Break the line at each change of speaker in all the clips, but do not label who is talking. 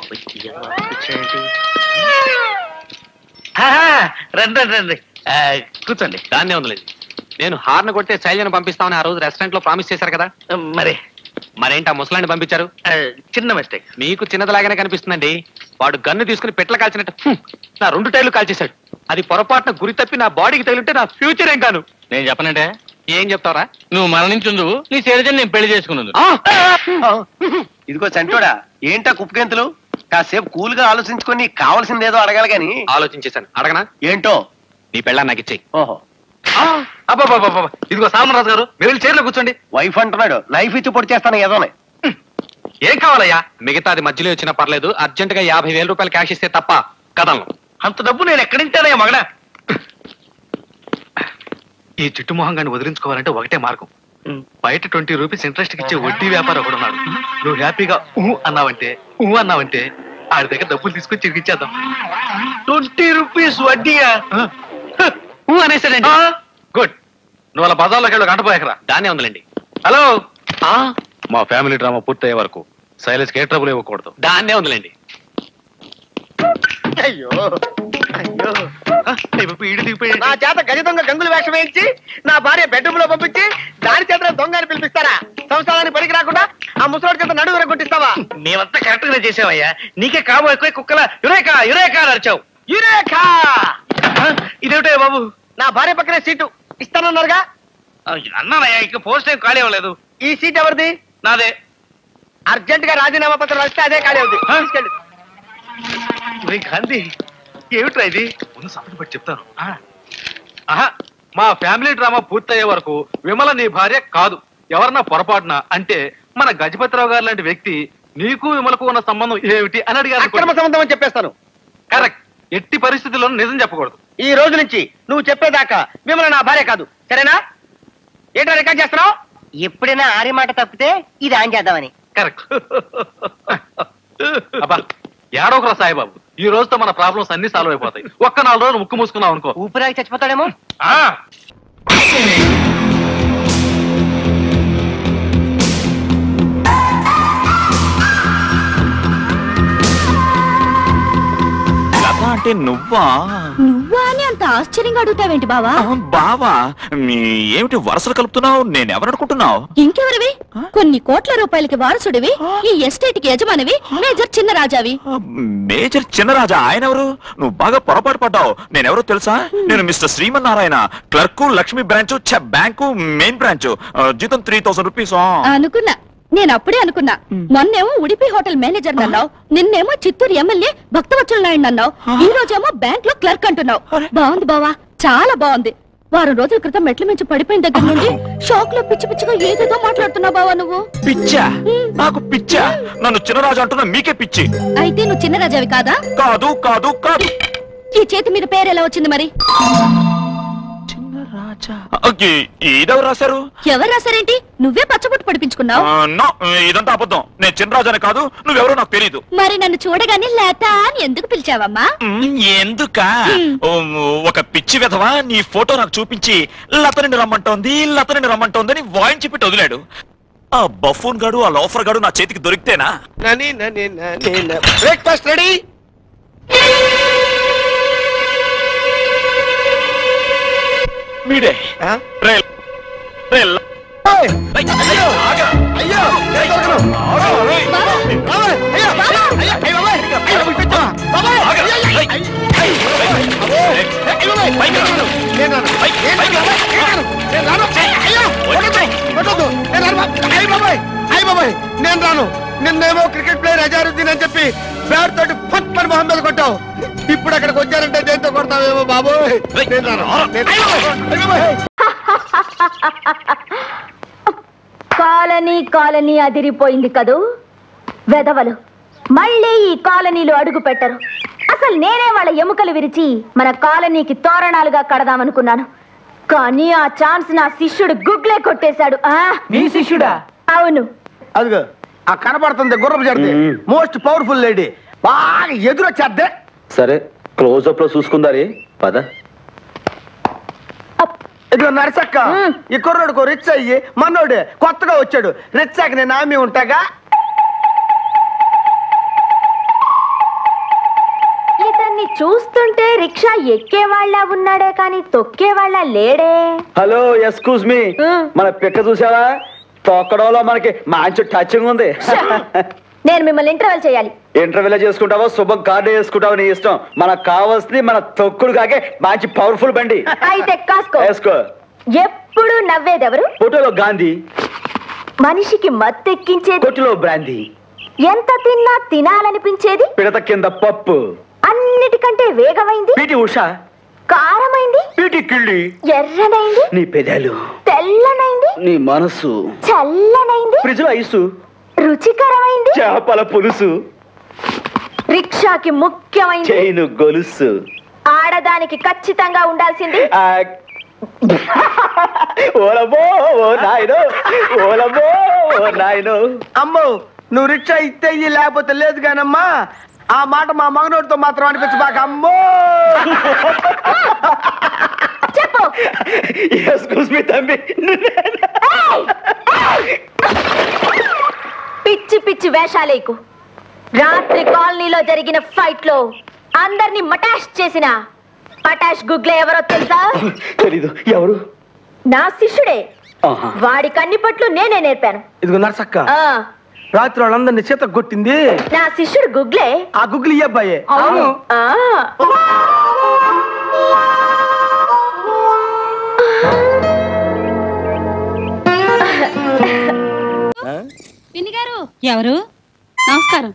ఆహా, రండి రండి రండి ఆ, కూర్చోండి
దాన్నే ఉందిలేదు నేను హార్న్ కొడితే శైలిని పంపిస్తామని ఆ రోజు రెస్టారెంట్ లో ప్రామిస్ చేశారు కదా
మరి
మరేంటి ఆ ముసలాన్ని పంపించారు
ఆ, చిన్న మిస్టేక్
మీకు చిన్నదిలాగానే కనిపిస్తుందండి వాడు గన్ను తీసుకుని పెట్ల కాల్చినట్టు హ్మ్, నా రెండు టైర్లు కాల్చేశాడు అది పొరపాటున గురి తప్పి నా బాడీకి తగిలింటే నా ఫ్యూచర్ ఏం కాను
నేను చెప్పనంటే
ఏం చెప్తావరా
నువ్వు మరణించుందు నీ చేరితే నేను పెళ్లి చేసుకున్నాను
ఇదిగో చంటోడా ఏంటా కుప్పగెంతులు కాసేపు కూల్ గా ఆలోచించుకొని నీకు కావాల్సిందేదో అడగాలి గాని
ఆలోచించేశాను అడగనా
ఏంటో
నీ పెళ్ళాన్ని నాకు ఇచ్చేయి
ఓహో
అబ్బాబాబా ఇదిగో సామరాజు గారు మీరు వెళ్ళి చైర్లో కూర్చోండి
వైఫ్ అంటున్నాడు లైఫ్ ఇచ్చి పొడి చేస్తాను ఏదోనే
ఏం కావాలయ్యా మిగతాది మధ్యలో వచ్చినా పర్లేదు అర్జెంట్ గా యాభై వేల రూపాయలు క్యాష్ ఇస్తే తప్ప కదలను
అంత డబ్బు నేను ఎక్కడించానయ్యా మగడా ఈ చుట్టు మొహంగాన్ని వదిలించుకోవాలంటే ఒకటే మార్గం బయట ట్వంటీ రూపీస్ ఇంట్రెస్ట్ ఇచ్చే వడ్డీ వ్యాపారం ఒకడు ఉన్నాడు నువ్వు హ్యాపీగా ఊ అన్నావంటే ఊ అన్నావంటే ఆడి దగ్గర డబ్బులు తీసుకొని చిరిగిచ్చేద్దాం ట్వంటీ రూపీస్ వడ్డీయా
ఊ అనేసాడండి
గుడ్ నువ్వు అలా బజార్లోకి వెళ్ళి గంట పోయకరా
దాన్నే ఉందిలేండి
హలో మా ఫ్యామిలీ డ్రామా పూర్తయ్యే వరకు శైలేష్ ఏ ట్రబుల్ ఇవ్వకూడదు
దాన్నే ఉందిలేండి
అయ్యో అయ్యో
ఈడు దిగిపోయాడు
నా చేత గజ దొంగ గంగులు వేషం వేయించి నా భార్య బెడ్రూమ్ లో పంపించి దాని చేత దొంగ అని పిలిపిస్తారా సంసారానికి పనికి రాకుండా ఆ ముసలోడి చేత నడువు కొట్టిస్తావా
మేమంతా కరెక్ట్ గా చేసావయ్యా నీకే కాబో ఎక్కువ కుక్కల యురేకా యురేకా అని అరిచావు
యురేఖా
ఆ, ఇదేమిటో బాబు
నా భార్య పక్కనే సీటు ఇస్తానన్నారుగా
ఆ, అన్నానయ్యా ఇక పోస్ట్ ఏం ఖాళీ అవ్వలేదు
ఈ సీట్ ఎవరిది
నాదే
అర్జెంట్ గా రాజీనామా పత్రం రాస్తే అదే ఖాళీ అవుతుంది తీసుకెళ్ళి
రే గాంధీ ఏమిట్రా ఇది ముందు సపటి పట్టి చెప్తాను ఆ. ఆహా మా ఫ్యామిలీ డ్రామా పూర్తయ్యే వరకు విమల నీ భార్య కాదు ఎవరన్నా పొరపాటున అంటే మన గజపతిరావు గారు లాంటి వ్యక్తి నీకు విమలకు ఉన్న సంబంధం ఏమిటి అని
అక్రమ
అడిగారు
సంబంధం అని చెప్పేస్తాను
కరెక్ట్ ఎట్టి పరిస్థితుల్లో నిజం చెప్పకూడదు
ఈ రోజు నుంచి నువ్వు చెప్పేదాకా మిమ్మల్ని నా భార్య కాదు సరేనా ఏంటో రికార్డ్ చేస్తున్నావు ఎప్పుడైనా ఆరి మాట తప్పితే ఇది ఆన్ చేద్దామని
కరెక్ట్ అబ్బా ఏడోకరా సాయిబాబు ఈ రోజుతో మన ప్రాబ్లమ్స్ అన్ని సాల్వ్ అయిపోతాయి ఒక్క నాలుగు రోజులు ముక్కు మూసుకున్నావు అనుకో
ఊపిరాకి చచ్చిపోతాడేమో
ఆ
లత అంటే నువ్వా
నువ్వా అని అంత ఆశ్చర్యంగా అడుగుతావేంటి బావా
ఆ, బావా మీ ఏమిటి వరుసలు కలుపుతున్నావు నేనెవరనుకుంటున్నావు
ఇంకెవరివి కొన్ని కోట్ల రూపాయలకి వారసుడివి ఈ ఎస్టేట్ కి యజమానివి మేజర్ చిన్న రాజావి
ఆ, మేజర్ చిన్నరాజా ఆయన ఎవరు నువ్వు బాగా పొరపాటు పడ్డావు నేనెవరో తెలుసా నేను mister Srimannarayana clerk Lakshmi branch ఛ, బ్యాంకు మెయిన్ బ్రాంచ్ ఆ, జీతం త్రీ థౌసండ్ రూపీస్
అనుకున్నా నేను అప్పుడే అనుకున్నా మొన్నేమో ఉడిపి హోటల్ మేనేజర్ అన్నావు నిన్నేమో చిత్తూరు ఎమ్మెల్యే భక్తవత్సల నాయుడు అన్నావు ఈ రోజేమో బ్యాంక్ లో క్లర్క్ అంటున్నావు బాగుంది బావా చాలా బాగుంది వారం రోజుల క్రితం మెట్ల మించి పడిపోయిన దగ్గర నుండి షాక్ లో పిచ్చి పిచ్చిగా ఏదేదో మాట్లాడుతున్నావు బావా నువ్వు
పిచ్చా నాకు పిచ్చా నన్ను చిన్నరాజు అంటున్నా మీకే పిచ్చి
అయితే నువ్వు చిన్న రాజావి కాదా
కాదు కాదు కాదు
ఈ చేతి మీద పేరు ఎలా వచ్చింది మరి
ఆ, ఈ- ఇదెవరు రాశారు
ఎవరు రాశారేంటి నువ్వే పచ్చబొట్టు పడిపించుకున్నావు
ఆ, నో ఇదంతా అబద్ధం నేను చిన్నరాజానే కాదు నువ్వెవరో నాకు తెలియదు
మరి నన్ను చూడగానే లత అని ఎందుకు పిలిచావమ్మా
ఎందుక ఒక పిచ్చి విధవా నీ ఫోటో నాకు చూపించి లతని రమ్మంటోంది లతని రమ్మంటోంది అని వాయించి పెట్టి వదిలాడు ఆ బఫూన్ గాడు ఆ లోఫర్ గాడు నా చేతికి దొరికితేనా
బ్రేక్ఫాస్ట్ రెడీ
మీడే రే రే ల- రేయ్,
అయ్యో
ఆగా.
అయ్యో నేను దొరకను. బాబాయ్, బాబాయ్, అయ్యో, అయ్యో, అయ్యో, అయ్యో, బాబాయ్, అయ్యో, విడిపించు. బాబాయ్,
ఆగా.
అయ్యో, అయ్యో,
రేయ్,
అయ్యో, అయ్యో, అయ్యో, బాబాయ్,
పైకి రా.
నేను రాను, నేను రాను,
పైకి,
నేను
పైకి.
రాను, నేను రాను, నేను రాను. అయ్యో, కొట్టొద్దు, కొట్టొద్దు, నేను రాను, బాబాయ్. అయ్య బాబాయ్ అయ్య బాబాయ్ నేను రాను నిన్నేమో క్రికెట్ ప్లేయర్ అజారుద్దీన్ అని చెప్పి బ్యాట్ తోటి ఫట్ పని మొహం మీద కొట్టావు ఇప్పుడు అక్కడికి వచ్చారంటే దేంతో కొడతావేమో బాబోయ్
రేయ్,
నేను రాను
రారా.
నేను- అయ్య బాబోయ్, అయ్య బాబోయ్.
కాలనీ కాలనీ అదిరిపోయింది కదూ వెదవలు మళ్ళీ ఈ కాలనీలో అడుగు పెట్టరు అసలు నేనే వాళ్ళ ఎముకలు విరిచి మన కాలనీకి తోరణాలుగా కడదామనుకున్నాను కానీ ఆ ఛాన్స్ నా శిష్యుడు గుగ్లే కొట్టేశాడు ఆ
నీ శిష్యుడా
అవును
అదిగో ఆ కనపడుతుంది గుర్రపు జర్ది మోస్ట్ పవర్ఫుల్ లేడీ బాగా ఎదురొచ్చేద్దే
సరే క్లోజప్ లో చూసుకుందారి పద
ఇదిగో నరసక్క
మ్మ్.
ఈ కుర్రోడుకో రిచ్ అయ్యి మన్నోడు కొత్తగా వచ్చాడు రిచ్ అయ్యి నేను ఆమె ఉంటాగా
వీడిని చూస్తుంటే రిక్షా ఎక్కేవాళ్ళ ఉన్నాడే కానీ తొక్కేవాళ్ళ లేడే
హలో ఎక్స్క్యూజ్ మీ
ఆ.
మన పిక్క చూసావా తొక్కడంలో మనకి మంచి టచింగ్ ఉంది
నేను మిమ్మల్ని ఇంటర్వెల్ చేయాలి
ఇంటర్వ్యూలో చేసుకుంటావో శుభం కార్డు చేసుకుంటావో నీ ఇష్టం మనకు కావాల్సింది మన తొక్కుడు కాకే మంచి పవర్ఫుల్ బండి
అయితే కాసుకో
వేసుకో
ఎప్పుడు నవ్వేదెవరు
ఫోటోలో గాంధీ
మనిషికి మత్తెక్కించేది
కొట్టులో బ్రాందీ
ఎంత తిన్నా తినాలనిపించేది
పిడత కింద పప్పు
అన్నిటికంటే వేగమైంది
పీటి ఉష
కారమైంది
పీటి కిళ్ళి
ఎర్రనైంది
నీ పెదాలు
తెల్లనైంది
నీ మనసు
చల్లనైంది
ఫ్రిడ్జ్ లో ఐసు
రుచికరమైంది
చేపల పులుసు
రిక్షాకి ముఖ్యమైంది
చైను గొలుసు
ఆడదానికి ఖచ్చితంగా ఉండాల్సింది
ఆ, ఓలబో ఓ నాయనో ఓలబో ఓ నాయనో
అమ్మో నువ్వు రిక్షా ఇస్తే ఇయ్యి లేకపోతే లేదు కానమ్మా ఆ మాట మా మగనోడితో మాత్రం అనిపించబాక అమ్మో
చెప్పు
ఎక్స్క్యూజ్ మీ తమ్మి
పిచ్చి పిచ్చి వేషాలేకు రాత్రి కాలనీలో జరిగిన ఫైట్ లో అందరినీ మటాష్ చేసిన పటాష్ గుగ్లే ఎవరో తెలుసా
తెలీదు ఎవరు
నా శిష్యుడే
ఆహా.
వాడి కన్నిపట్లు నేనే నేర్పాను
ఇదిగో నర్సక్క
ఆ
రాత్రి వాళ్ళందరినీ చేత కొట్టింది
నా శిష్యుడు గుగ్లే
ఆ గుగ్గులు ఈ అబ్బాయే
అవును ఆ
పిన్ని గారు ఎవరు నమస్కారం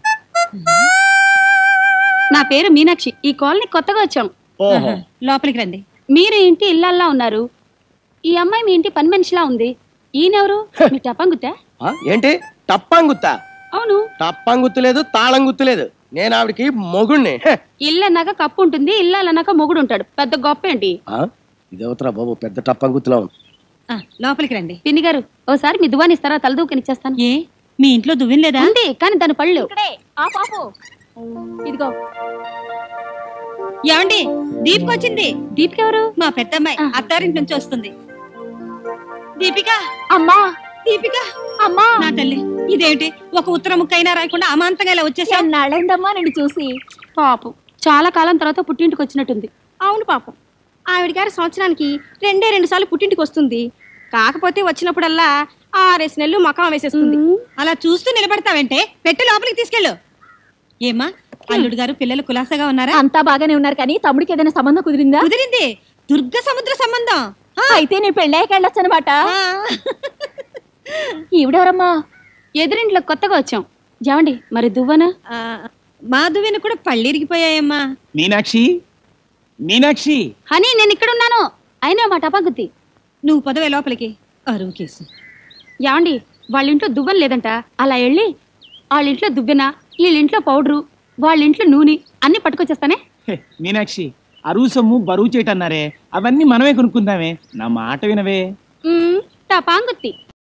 నా పేరు మీనాక్షి ఈ కాలనీ కొత్తగా వచ్చాం లోపలికి రండి మీరు ఇంటి ఇల్లల్లా ఉన్నారు ఈ అమ్మాయి మీ ఇంటి పని మనిషిలా ఉంది ఈయనెవరు మీ టపంగుత్తా
ఆ, ఏంటి టప్పంగుత్తా
అవును
టప్పంగుత్తు లేదు తాళం గుత్తు లేదు నేను ఆవిడకి మొగుణ్ణి హె.
ఇల్లన్నాక కప్పు ఉంటుంది ఇల్లన్నాక మొగుడు ఉంటాడు పెద్ద గొప్ప ఏంటి
ఆ, ఇదేవతరా బాబు పెద్ద టప్పంగుత్తులో ఉంది
లోపలికి రండి పిన్ని గారు ఓసారి మీ దువాని ఇస్తారా తలదూకనిచ్చేస్తాను ఏ మీ ఇంట్లో దువ్వెన లేదా ఉంది కానీ దాని పళ్ళు ఆ పాపు ఇదిగో
ఏమండి దీపిక వచ్చింది
దీపిక ఎవరు
మా పెద్దమ్మాయి
ఆ.
అత్తారింటి నుంచి వస్తుంది దీపిక
అమ్మా
దీపిక
అమ్మా
నా తల్లి ఇదేమిటి ఒక ఉత్తర ముక్కైనా రాయకుండా అమాంతంగా ఇలా వచ్చేసా
నాళ్ళైందమ్మా నిన్ను చూసి పాపం చాలా కాలం తర్వాత పుట్టింటికి వచ్చినట్టుంది
అవును పాపం ఆవిడ గారి సంవత్సరానికి రెండే రెండు సార్లు పుట్టింటికి వస్తుంది కాకపోతే వచ్చినప్పుడల్లా ఆరేసి నెలలు మకాం వేసేస్తుంది
మ్మ్.
అలా చూస్తూ నిలబడతావంటే పెట్టి లోపలికి తీసుకెళ్ళు ఏమా అల్లుడు గారు పిల్లలు కులాసగా ఉన్నారా
అంతా బాగానే ఉన్నారు కానీ తమ్ముడికి ఏదైనా సంబంధం కుదిరిందా
కుదిరింది దుర్గ సముద్ర సంబంధం ఆ,
అయితే నీ పెళ్ళాక వెళ్ళొచ్చు అనమాట
ఆ.
ఈవిడెవరమ్మా ఎదురింట్లో కొత్తగా వచ్చాం జావండి మరి దువ్వనా
ఆ, మా దువ్వెన కూడా పళ్ళిరిగిపోయాయమ్మా
మీనాక్షి మీనాక్షి
హనీ నేను ఇక్కడ ఉన్నాను అయినా మా టపాగుత్తి
నువ్వు పదవే లోపలికి అరువు కేసు
యావండి వాళ్ళ ఇంట్లో దువ్వెన లేదంట అలా వెళ్ళి వాళ్ళ ఇంట్లో దువ్వెన వీళ్ళింట్లో పౌడరు వాళ్ళ ఇంట్లో నూనె అన్ని పట్టుకొచ్చేస్తానే
హే, మీనాక్షి అరువు సొమ్ము బరువు చేయటన్నారే అవన్నీ మనమే కొనుక్కుందామే నా మాట వినవే
మ్మ్, టపాంగుత్తి